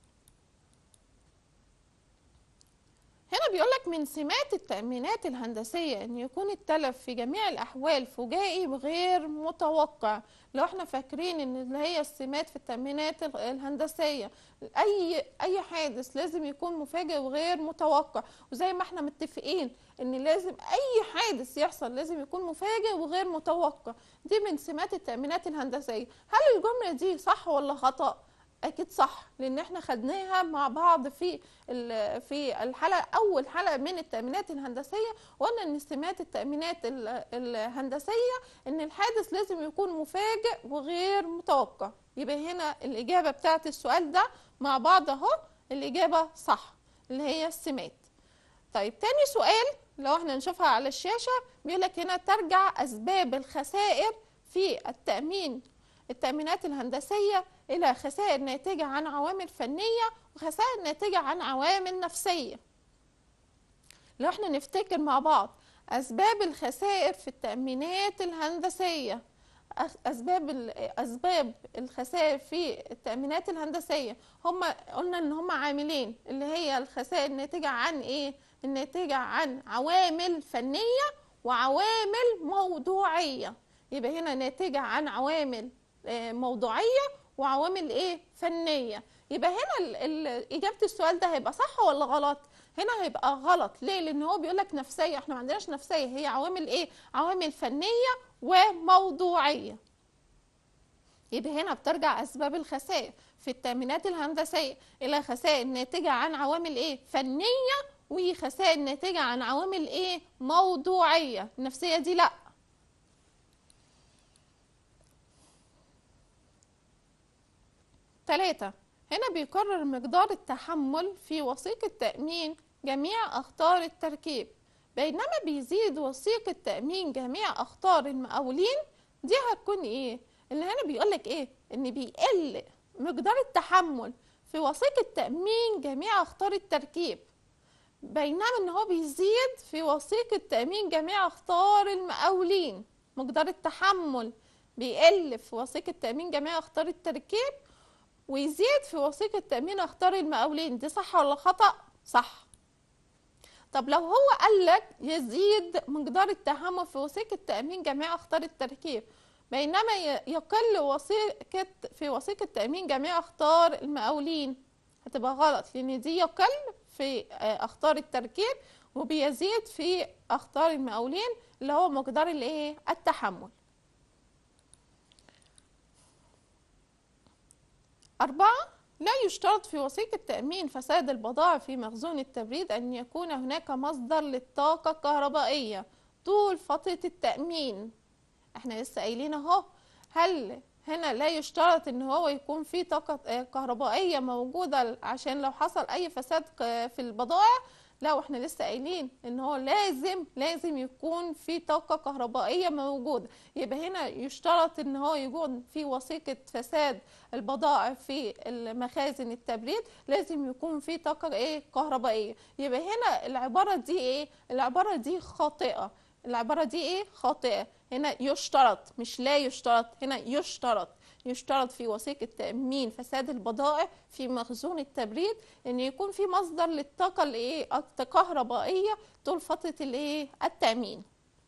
هنا بيقول لك من سمات التأمينات الهندسية أن يكون التلف في جميع الأحوال فجائي وغير متوقع لو احنا فاكرين ان اللي هي السمات في التأمينات ال- الهندسية أي أي حادث لازم يكون مفاجئ وغير متوقع وزي ما احنا متفقين ان لازم أي حادث يحصل لازم يكون مفاجئ وغير متوقع دي من سمات التأمينات الهندسية هل الجملة دي صح ولا خطأ؟ اكيد صح لان احنا خدناها مع بعض في ال- في الحلقه اول حلقه من التامينات الهندسيه وقلنا ان سمات التامينات ال- الهندسيه ان الحادث لازم يكون مفاجئ وغير متوقع يبقى هنا الاجابه بتاعت السؤال ده مع بعض اهو الاجابه صح اللي هي السمات طيب تاني سؤال لو احنا نشوفها على الشاشه بيقول لك هنا ترجع اسباب الخسائر في التامين التامينات الهندسيه الى خسائر ناتجه عن عوامل فنيه وخسائر ناتجه عن عوامل نفسيه لو احنا نفتكر مع بعض اسباب الخسائر في التامينات الهندسيه أخ- اسباب ال- اسباب الخسائر في التامينات الهندسيه هم قلنا ان هم عاملين اللي هي الخسائر الناتجه عن ايه الناتجه عن عوامل فنيه وعوامل موضوعيه يبقى هنا ناتجه عن عوامل آه، موضوعيه وعوامل ايه فنيه يبقى هنا ال- ال- اجابه السؤال ده هيبقى صح ولا غلط هنا هيبقى غلط ليه لان هو بيقول لك نفسيه احنا ما عندناش نفسيه هي عوامل ايه عوامل فنيه وموضوعيه يبقى هنا بترجع اسباب الخسائر في التامينات الهندسيه الى خسائر ناتجه عن عوامل ايه فنيه وخسائر ناتجه عن عوامل ايه موضوعيه النفسيه دي لا ثلاثة هنا بيقرر مقدار التحمل في وثيقة تأمين جميع أخطار التركيب بينما بيزيد وثيقة تأمين جميع أخطار المقاولين دي هتكون إيه؟ اللي هنا بيقولك إيه؟ إن بيقل مقدار التحمل في وثيقة تأمين جميع أخطار التركيب بينما إن هو بيزيد في وثيقة تأمين جميع أخطار المقاولين مقدار التحمل بيقل في وثيقة تأمين جميع أخطار التركيب ويزيد في وثيقة تأمين أخطار المقاولين دي صح ولا خطأ؟ صح طب لو هو قال لك يزيد مقدار التحمل في وثيقة تأمين جميع أخطار التركيب بينما ي- يقل وثيقة في وثيقة تأمين جميع أخطار المقاولين هتبقى غلط لأن دي يقل في آه، أخطار التركيب وبيزيد في أخطار المقاولين اللي هو مقدار الإيه؟ التحمل أربعة لا يشترط في وثيقة تأمين فساد البضائع في مخزون التبريد أن يكون هناك مصدر للطاقة الكهربائية طول فترة التأمين احنا لسه قايلين اهو هل هنا لا يشترط ان هو يكون في طاقة آه، كهربائية موجودة عشان لو حصل اي فساد ك- في البضائع لا واحنا لسه قايلين ان هو لازم لازم يكون في طاقة كهربائية موجودة يبقى هنا يشترط ان هو يكون في وثيقة فساد البضائع في المخازن التبريد لازم يكون في طاقة ايه كهربائية يبقى هنا العبارة دي ايه العبارة دي خاطئة العبارة دي ايه خاطئة هنا يشترط مش لا يشترط هنا يشترط يشترط في وثيقة تأمين فساد البضائع في مخزون التبريد ان يكون في مصدر للطاقة الايه الكهربائية طول فترة الايه التأمين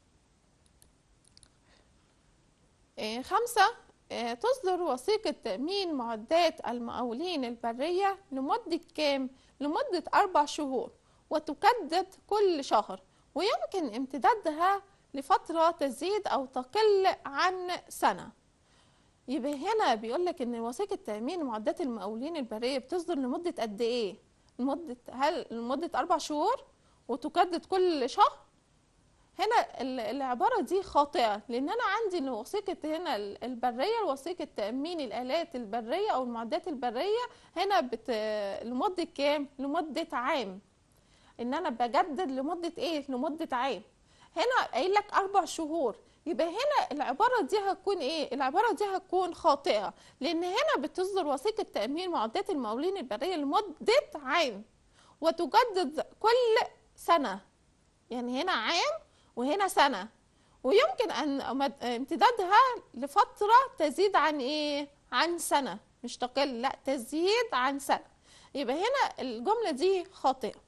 إيه، خمسة إيه، تصدر وثيقة تأمين معدات المقاولين البرية لمدة كام؟ لمدة أربع شهور وتجدد كل شهر ويمكن امتدادها لفترة تزيد أو تقل عن سنة يبقى هنا بيقول لك ان وثيقه تامين معدات المقاولين البريه بتصدر لمده قد ايه لمده هل لمده اربع شهور وتجدد كل شهر هنا ال- العباره دي خاطئه لان انا عندي ان وثيقه هنا ال- البريه وثيقه تامين الالات البريه او المعدات البريه هنا بت... لمده كام لمده عام ان انا بجدد لمده ايه لمده عام هنا قايل لك اربع شهور يبقى هنا العباره دي هتكون ايه العباره دي هتكون خاطئه لان هنا بتصدر وثيقه تامين معدات المقاولين البريه لمده عام وتجدد كل سنه يعني هنا عام وهنا سنه ويمكن ان مد- امتدادها لفتره تزيد عن ايه عن سنه مش تقل لا تزيد عن سنه يبقى هنا الجمله دي خاطئه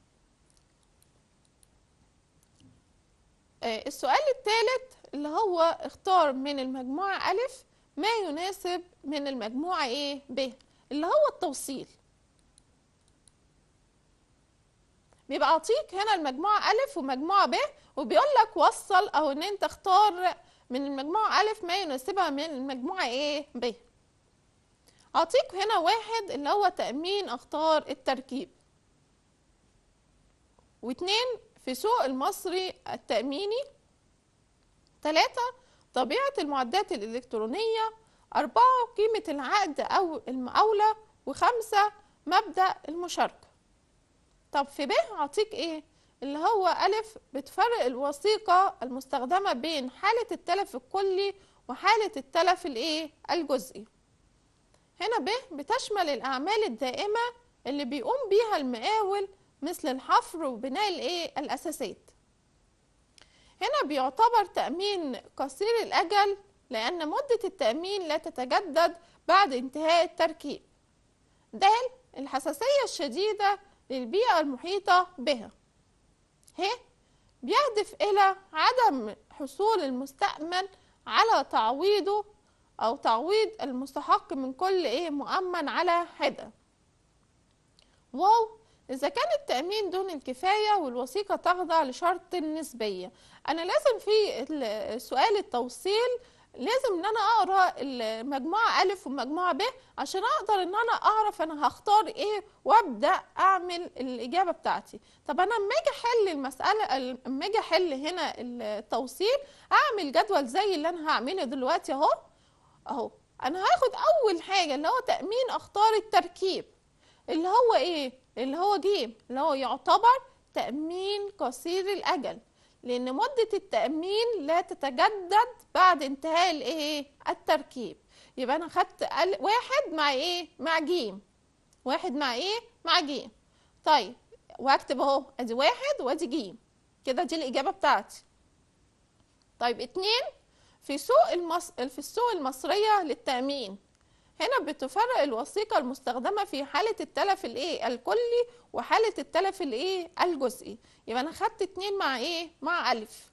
آه، السؤال الثالث اللي هو اختار من المجموعة ألف ما يناسب من المجموعة ايه ب اللي هو التوصيل بيبقى عطيك هنا المجموعة ألف ومجموعة ب وبيقول لك وصل أو إن أنت اختار من المجموعة ألف ما يناسبها من المجموعة ايه ب أعطيك هنا واحد اللي هو تأمين أخطار التركيب واتنين في سوق المصري التأميني ثلاثة طبيعة المعدات الإلكترونية أربعة قيمة العقد أو المقاولة وخمسة مبدأ المشاركة طب في ب أعطيك إيه؟ اللي هو ألف بتفرق الوثيقة المستخدمة بين حالة التلف الكلي وحالة التلف الإيه؟ الجزئي هنا ب بتشمل الأعمال الدائمة اللي بيقوم بيها المقاول مثل الحفر وبناء الإيه؟ الأساسات هنا بيعتبر تأمين قصير الأجل لأن مدة التأمين لا تتجدد بعد انتهاء التركيب د الحساسية الشديدة للبيئة المحيطة بها ه بيهدف إلى عدم حصول المستأمن على تعويضه أو تعويض المستحق من كل إيه مؤمن على حدة واو إذا كان التأمين دون الكفاية والوثيقة تخضع لشرط النسبية أنا لازم في سؤال التوصيل لازم ان انا اقرا المجموعه الف والمجموعه ب عشان اقدر ان انا اعرف انا هختار ايه وابدا اعمل الاجابه بتاعتي طب انا اما اجي احل المساله اما اجي احل هنا التوصيل اعمل جدول زي اللي انا هعمله دلوقتي اهو اهو انا هاخد اول حاجه اللي هو تامين اختار التركيب اللي هو ايه اللي هو جيم اللي هو يعتبر تامين قصير الاجل لان مده التامين لا تتجدد بعد انتهاء الايه التركيب يبقى انا خدت واحد مع ايه مع جيم واحد مع ايه مع جيم طيب واكتب اهو ادي واحد وادي جيم كده دي الاجابه بتاعتي طيب اتنين في سوق المص... في السوق المصريه للتامين هنا بتفرق الوثيقة المستخدمة في حالة التلف الايه الكلي وحالة التلف الايه الجزئي يبقى انا خدت اتنين مع ايه مع الف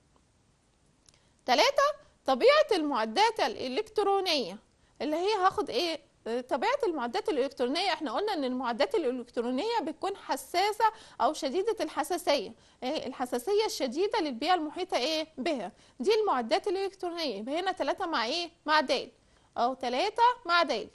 تلاتة طبيعة المعدات الالكترونية اللي هي هاخد ايه طبيعة المعدات الإلكترونية احنا قلنا ان المعدات الإلكترونية بتكون حساسة أو شديدة الحساسية ايه الحساسية الشديدة للبيئة المحيطة ايه بها دي المعدات الإلكترونية يبقى هنا ثلاثة مع ايه مع د أو ثلاثة مع د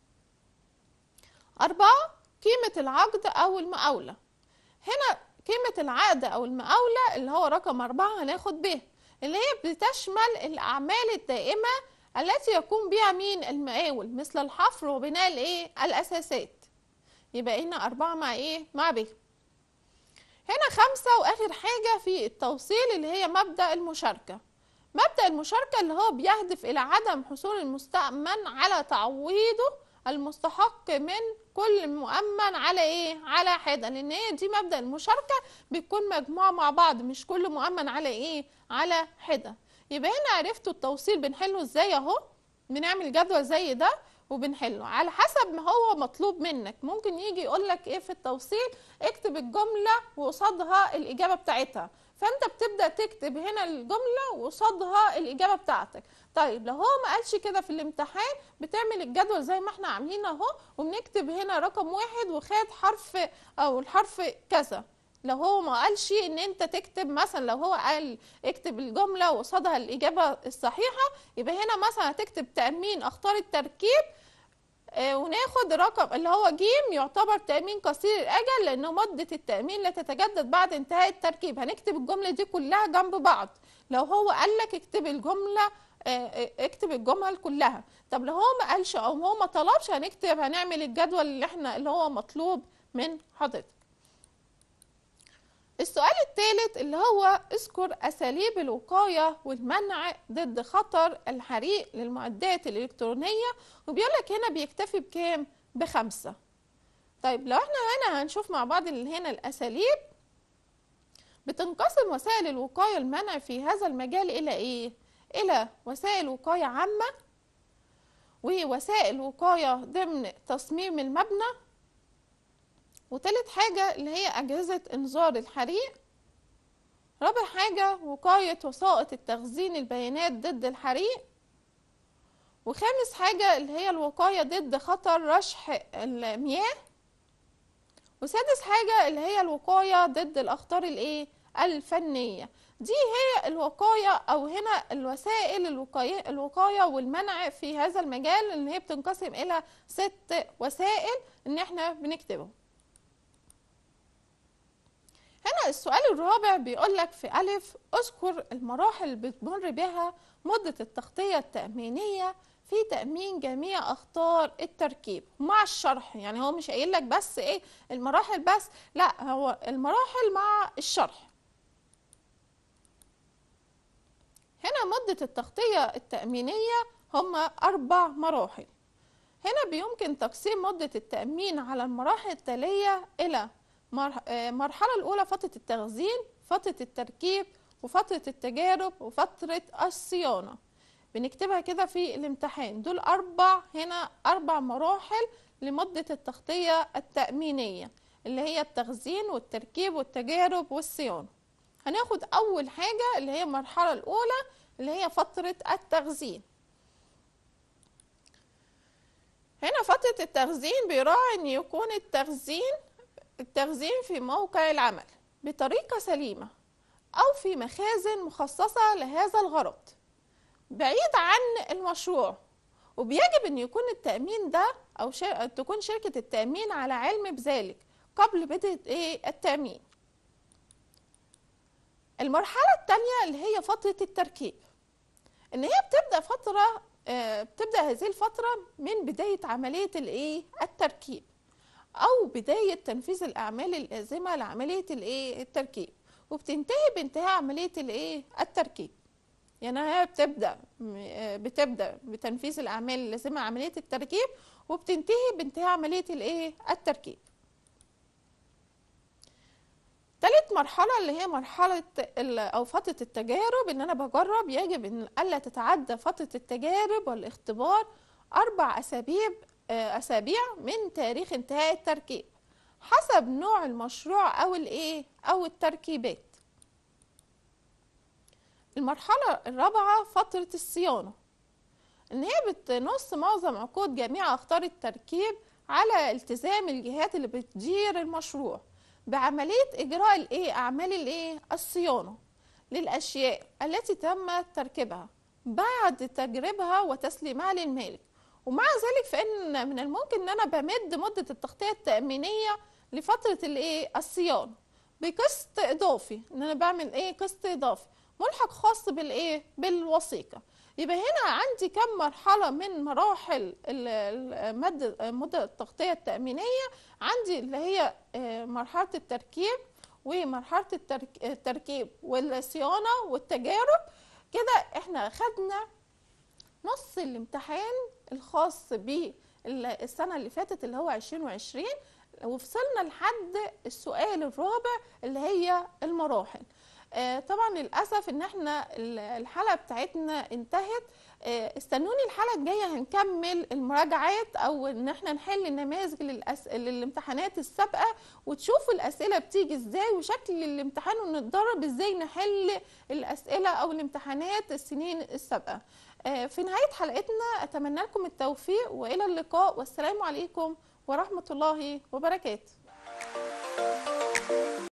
أربعة قيمة العقد أو المقاولة هنا قيمة العقد أو المقاولة اللي هو رقم أربعة هناخد به اللي هي بتشمل الأعمال الدائمة التي يقوم بها مين المقاول مثل الحفر وبناء الايه الأساسات يبقى هنا أربعة مع إيه مع ب هنا خمسة وآخر حاجة في التوصيل اللي هي مبدأ المشاركة مبدأ المشاركة اللي هو بيهدف إلى عدم حصول المستأمن على تعويضه المستحق من كل مؤمن على ايه على حده لان هي دي مبدا المشاركه بتكون مجموعه مع بعض مش كل مؤمن على ايه على حده يبقى هنا عرفتوا التوصيل بنحله ازاي اهو بنعمل جدول زي ده وبنحله على حسب ما هو مطلوب منك ممكن يجي يقول لك ايه في التوصيل اكتب الجمله وقصادها الاجابه بتاعتها فانت بتبدا تكتب هنا الجمله وقصادها الاجابه بتاعتك طيب لو هو ما قالش كده في الامتحان بتعمل الجدول زي ما احنا عاملين اهو وبنكتب هنا رقم واحد وخد حرف او الحرف كذا لو هو ما قالش ان انت تكتب مثلا لو هو قال اكتب الجمله وقصادها الاجابه الصحيحه يبقى هنا مثلا هتكتب تامين اختار التركيب آه وناخد رقم اللي هو جيم يعتبر تأمين قصير الأجل لأنه مدة التأمين لا تتجدد بعد انتهاء التركيب هنكتب الجملة دي كلها جنب بعض لو هو قال لك اكتب الجملة آه اكتب الجمل كلها طب لو هو ما قالش او هو ما طلبش هنكتب هنعمل الجدول اللي احنا اللي هو مطلوب من حضرتك السؤال الثالث اللي هو اذكر اساليب الوقايه والمنع ضد خطر الحريق للمعدات الالكترونيه وبيقول لك هنا بيكتفي بكام بخمسه طيب لو احنا هنا هنشوف مع بعض اللي هنا الاساليب بتنقسم وسائل الوقايه والمنع في هذا المجال الى ايه الى وسائل وقايه عامه ووسائل وقايه ضمن تصميم المبنى وتالت حاجة اللي هي أجهزة إنذار الحريق رابع حاجة وقاية وسائط التخزين البيانات ضد الحريق وخامس حاجة اللي هي الوقاية ضد خطر رشح المياه وسادس حاجة اللي هي الوقاية ضد الأخطار الإيه الفنية دي هي الوقاية أو هنا الوسائل الوقاية, الوقاية والمنع في هذا المجال اللي هي بتنقسم إلى ست وسائل إن إحنا بنكتبهم هنا السؤال الرابع بيقول لك في ألف اذكر المراحل اللي بتمر بها مدة التغطية التأمينية في تأمين جميع أخطار التركيب مع الشرح يعني هو مش قايل لك بس إيه المراحل بس لا هو المراحل مع الشرح هنا مدة التغطية التأمينية هما أربع مراحل هنا بيمكن تقسيم مدة التأمين على المراحل التالية إلى المرحلة الأولى فترة التخزين فترة التركيب وفترة التجارب وفترة الصيانة بنكتبها كده في الامتحان دول أربع هنا أربع مراحل لمدة التغطية التأمينية اللي هي التخزين والتركيب والتجارب والصيانة هناخد أول حاجة اللي هي المرحلة الأولى اللي هي فترة التخزين هنا فترة التخزين بيراعي أن يكون التخزين التخزين في موقع العمل بطريقة سليمة أو في مخازن مخصصة لهذا الغرض بعيد عن المشروع وبيجب أن يكون التأمين ده أو شر... تكون شركة التأمين على علم بذلك قبل بدء إيه التأمين المرحلة الثانية اللي هي فترة التركيب إن هي بتبدأ فترة آه، بتبدأ هذه الفترة من بداية عملية الإيه التركيب أو بداية تنفيذ الأعمال اللازمة لعملية الإيه التركيب وبتنتهي بانتهاء عملية الإيه التركيب يعني هي بتبدأ م- بتبدأ بتنفيذ الأعمال اللازمة عملية التركيب وبتنتهي بانتهاء عملية الإيه التركيب تالت مرحلة اللي هي مرحلة ال- أو فترة التجارب إن أنا بجرب يجب إن ألا تتعدى فترة التجارب والاختبار أربع أسابيع آه، أسابيع من تاريخ انتهاء التركيب حسب نوع المشروع أو الإيه أو التركيبات المرحلة الرابعة فترة الصيانة إن هي بتنص معظم عقود جميع أخطار التركيب على التزام الجهات اللي بتدير المشروع بعملية إجراء الإيه أعمال الإيه الصيانة للأشياء التي تم تركيبها بعد تجريبها وتسليمها للمالك ومع ذلك فإن من الممكن إن أنا بمد مدة التغطية التأمينية لفترة الإيه الصيانة بقسط إضافي إن أنا بعمل إيه قسط إضافي ملحق خاص بالإيه بالوثيقة يبقى هنا عندي كم مرحلة من مراحل ال- ال- مد مدة التغطية التأمينية عندي اللي هي آه، مرحلة التركيب ومرحلة الترك- التركيب والصيانة والتجارب كده احنا خدنا نص الامتحان الخاص بالسنة اللي فاتت اللي هو 2020 وفصلنا لحد السؤال الرابع اللي هي المراحل آه، طبعا للاسف ان احنا ال- الحلقه بتاعتنا انتهت آه، استنوني الحلقه الجايه هنكمل المراجعات او ان احنا نحل النماذج للأس... للامتحانات السابقه وتشوفوا الاسئله بتيجي ازاي وشكل الامتحان ونتدرب ازاي نحل الاسئله او الامتحانات السنين السابقه آه، في نهايه حلقتنا اتمنى لكم التوفيق والى اللقاء والسلام عليكم ورحمه الله وبركاته